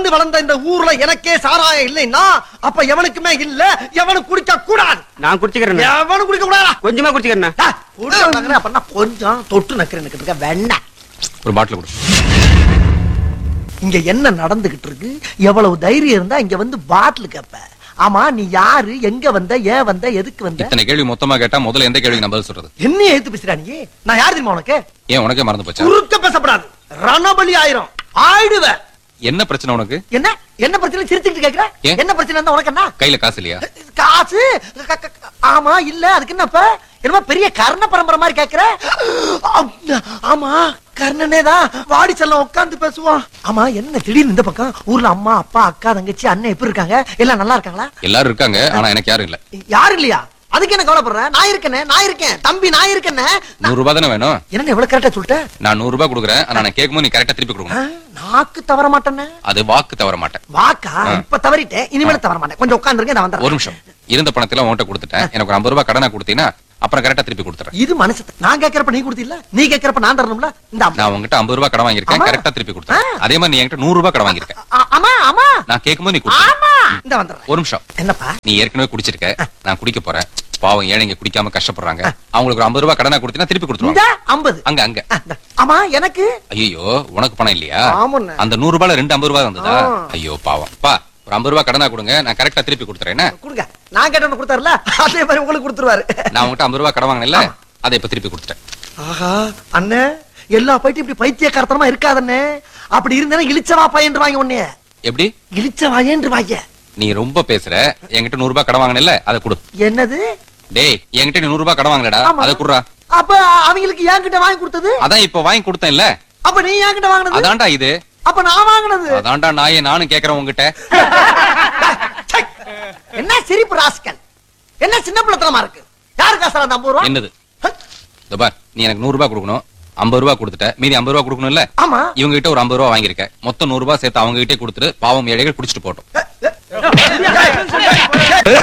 பிறந்து வளர்ந்த இந்த ஊர்ல எனக்கே சாராயம் இல்லைன்னா அப்ப எவனுக்குமே இல்ல எவனும் குடிக்க கூடாது நான் குடிச்சுக்கிறேன் எவனும் குடிக்க கூடாதா கொஞ்சமா குடிச்சுக்கிறேன் டா, குடிக்க கூடாதுன்னா அப்படின்னா கொஞ்சம் தொட்டு நக்கிறேன் வேண்டாம் ஒரு பாட்டில் கொடு இங்க என்ன நடந்துகிட்டு இருக்கு எவ்வளவு தைரியம் இருந்தா இங்க வந்து பாட்டில் கேப்ப ஆமா நீ யாரு எங்க வந்த ஏன் வந்த எதுக்கு வந்த இத்தனை கேள்வி மொத்தமா கேட்டா முதல்ல எந்த கேள்விக்கு நான் பதில் சொல்றது என்ன எழுத்து பேசுறா நீ நான் யார் தெரியுமா உனக்கு ஏன் உனக்கே மறந்து போச்சா குறுக்க பேசப்படாது ரணபலி ஆயிரும் ஆயிடுவ என்ன பிரச்சனை உனக்கு என்ன என்ன பிரச்சனை சிரிச்சுக்கிட்டு கேக்குற ஏன்? என்ன பிரச்சனை இருந்தா உனக்கு என்ன கையில காசு இல்லையா காசு க- க- க- ஆமா இல்ல அதுக்கு என்னப்ப என்னமோ பெரிய கர்ண பரம்பரை மாதிரி கேக்குற ஆம், ஆமா கர்ணனே தான் வாடி செல்லம் உட்கார்ந்து பேசுவான் ஆமா என்ன திடீர்னு இந்த பக்கம் ஊர்ல அம்மா அப்பா அக்கா தங்கச்சி அண்ணன் எப்படி இருக்காங்க எல்லாம் நல்லா இருக்காங்களா எல்லாரும் இருக்காங்க ஆனா எனக்கு யாரும் இல்ல யாரு இல்லையா அதுக்கு என்ன கவலைப்படுற நான் இருக்கேனே நான் இருக்கேன் தம்பி நான் இருக்கேனே நூறு ரூபாய் தானே வேணும் என்ன இவ்வளவு கரெக்டா சொல்லிட்டேன் நான் நூறு ரூபாய் கொடுக்குறேன் ஆனா நான் கேட்கும்போது நீ கரெக்டா திருப்பி கொடுக்கணும் நாக்கு தவற மாட்டேனே அது வாக்கு தவற மாட்டேன் வாக்கா இப்ப தவறிட்டேன் இனிமேல தவற மாட்டேன் கொஞ்சம் உட்கார்ந்துருங்க நான் ஒரு வந்துடுறேன் நிமிஷம் இருந்த பணத்தை உன்கிட்ட கொடுத்துட்டேன் எனக்கு ஒரு ஐம்பது ரூபாய் கடனா கொடுத்தீங்கன்னா அப்புறம் கரெக்டா திருப்பி கொடுத்துறேன் இது மனசு நான் கேக்குறப்ப நீ கொடுத்தில்ல நீ கேக்குறப்ப நான் தரணும்ல இந்த அம்மா. நான் உங்ககிட்ட ஐம்பது ரூபாய் கடன் வாங்கியிருக்கேன் ஆமா. கரெக்டா திருப்பி கொடுத்தேன் அதே மாதிரி நீ என்கிட்ட நூறு ரூபாய் கடன் வாங்கியிருக்கேன் ஆ- ஆமா ஆமா நான் கேட்கும்போது நீ கொடுத்த ஆமா இந்த வந்துடுறேன் ஒரு நிமிஷம் என்னப்பா நீ ஏற்கனவே குடிச்சிருக்க நான் குடிக்க போறேன் பாவம் ஏழைங்க குடிக்காம கஷ்டப்படுறாங்க அவங்களுக்கு ஒரு ஐம்பது ரூபாய் கடனா கொடுத்தீங்கன்னா திருப்பி இந்த கொடுத்துருவாங்க ஐம்பது அங்க அங்க ஆ, இந்த. ஆமா எனக்கு ஐயோ உனக்கு பணம் இல்லையா ஆமாண்ணே. அந்த நூறு ரூபாய்ல ரெண்டு ஐம்பது ரூபாய் வந்ததா ஆ. ஐயோ பாவம் பா ஒரு ஐம்பது ரூபாய் கடனா கொடுங்க நான் கரெக்டா திருப்பி கொடுத்துறேன் என்ன? கொடுங்க நான் கேட்டவன கொடுத்தாருல அதே மாதிரி உங்களுக்கு கொடுத்துருவாரு நான் உங்ககிட்ட ஐம்பது ரூபாய் கடன் வாங்கினேன்ல அதை இப்ப திருப்பி கொடுத்துட்டேன் ஆஹா அண்ணே எல்லா பைட்டும் இப்படி பைத்தியக்காரத்தனமா இருக்காதண்ணே அப்படி இருந்தா இழிச்சவா பையன் வாங்க உன்னைய எப்படி இழிச்சவாயன்று வாங்க நீ ரொம்ப பேசுற என்கிட்ட நூறு ரூபாய் கடன் வாங்கினேன்ல அதை கொடு என்னது டேய் என்கிட்ட நீ நூறு ரூபாய் கடன் வாங்கலடா ஆமா. அதை குடுறா அப்ப அவங்களுக்கு என்கிட்ட வாங்கி கொடுத்தது அதான் இப்ப வாங்கி கொடுத்தேன்ல அப்ப நீ என்கிட்ட வாங்கினது அதான்டா இது அப்ப நான் வாங்கினது அதான்டா நாயே நானும் கேக்குறேன் உங்ககிட்ட சை. என்ன சிரிப்பு ராஸ்கல் என்ன சின்ன பிள்ளைத்தனமா இருக்கு யாரு காசுல அந்த ஐம்பது ரூபா என்னது இதோ பார் நீ எனக்கு நூறு ரூபாய் கொடுக்கணும் ஐம்பது ரூபாய் கொடுத்துட்ட மீதி ஐம்பது ரூபாய் கொடுக்கணும்ல ஆமா இவங்க கிட்ட ஒரு ஐம்பது ரூபாய் வாங்கியிருக்க மொத்தம் நூறு ரூபாய் சேர்த்து அவங்க கிட்டே கொடுத்துட்டு பாவம் ஏழைகள் குடிச்சிட்டு போட்டோம் ஏய், ஏய், ஏய்,